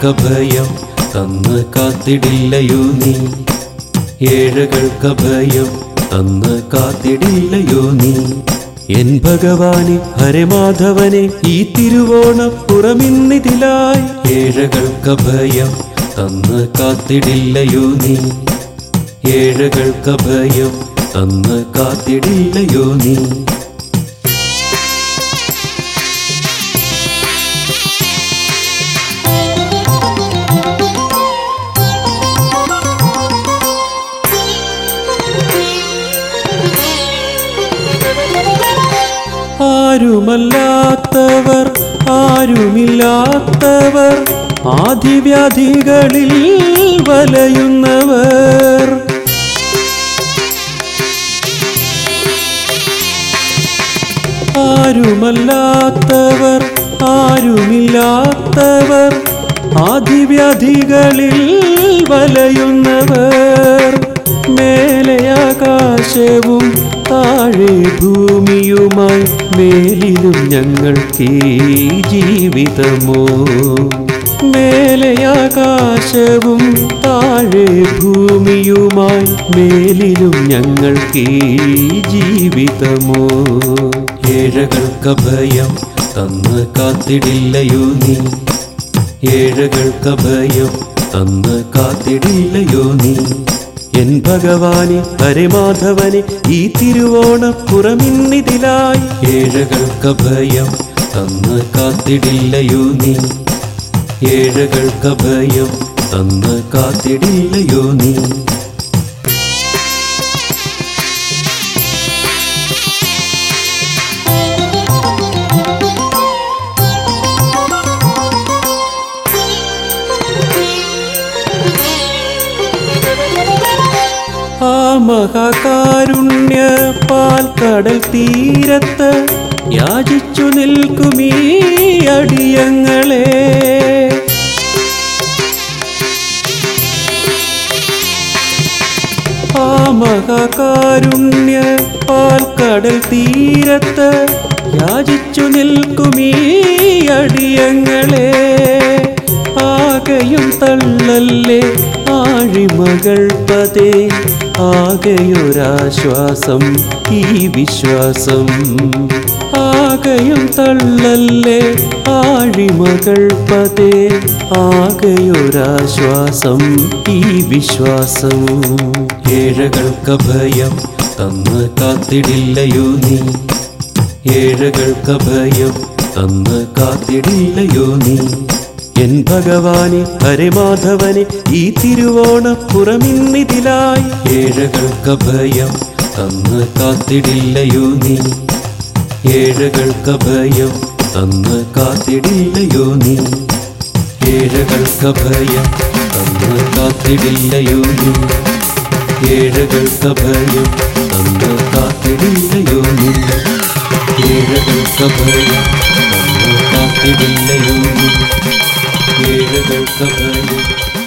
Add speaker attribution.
Speaker 1: ഏഴകൾക്കഭയം തന്ന് കാത്തിടില്ലയോ നീ ഏഴകൾക്കഭയം തന്ന് കാത്തിടില്ലയോ നീ എൻ ഭഗവാനെ ഹരമാധവനെ ഈ തിരുവോണപ്പുറമിന്നിതിലായി ഏഴകൾക്കഭയം തന്ന് കാത്തിടില്ലയോ നീ ഏഴകൾക്കഭയം തന്ന് കാത്തിടില്ലയോ നീ ആരുമല്ലാത്തവർ ആരുമില്ലാത്തവർ ആദിവ്യാധികളിൽ വലയുന്നവർ ആരുമല്ലാത്തവർ ആരുമില്ലാത്തവർ ആദിവ്യാധികളിൽ വലയുന്നവർ മേലെ ആകാശവും താഴെ ഭൂമിയുമായി മേലിലും ഞങ്ങൾക്ക് ജീവിതമോ മേലെ ആകാശവും താഴെ ഭൂമിയുമായി മേലിലും ഞങ്ങൾക്ക് ജീവിതമോ ഏഴകൾക്കഭയം തന്ന് കാത്തിടില്ലയോ നീ ഏഴകൾക്കഭയം തന്ന് കാത്തിടില്ലയോ നീ എൻ ഭഗവാനെ ഹരമാധവനെ ഈ തിരുവോണപ്പുറമിന്നിതിലായി ഏഴകൾക്കഭയം തന്ന് കാത്തിടില്ലയോ നീ ഏഴകൾക്കഭയം തന്ന് കാത്തിടില്ലയോ നീ ആ മഹാകാരുണ്യ പാൽക്കടൽ തീരത്ത് യാചിച്ചു നിൽക്കുമീ അടിയങ്ങളെ ആ മഹാകാരുണ്യ പാൽക്കടൽ തീരത്ത് യാചിച്ചു നിൽക്കുമീ അടിയങ്ങളെ ആകെയും തള്ളല്ലേ ആഴിമകൾ പതേ ആകെയൊരാശ്വാസം ഈ വിശ്വാസം ആകെയും തള്ളല്ലേ ആഴിമകൾ പതേ ആകെയൊരാശ്വാസം ഈ വിശ്വാസം ഏഴകൾക്കഭയം തന്ന് കാത്തിടില്ലയോ നീ ഏഴകൾക്കഭയം തന്ന് കാത്തിടില്ലയോ നീ എൻ ഭഗവാനെ ഹരമാധവനെ ഈ തിരുവോണപ്പുറമിന്നിതിലായി ഏഴകൾക്കഭയം തന്ന് കാത്തിടില്ലയോ നീ ഏഴകൾക്കഭയം തന്ന് കാത്തിടില്ലയോ നീ ഏഴകൾക്കഭയം തന്ന് കാത്തിടില്ലയോ നീ ഏഴകൾക്കഭയം തന്ന് കാത്തിടില്ലയോ നീ ഏഴകൾക്കഭയം തന്ന് കാത്തിടില്ലയോ നീ ഏഴകൾക്കഭയം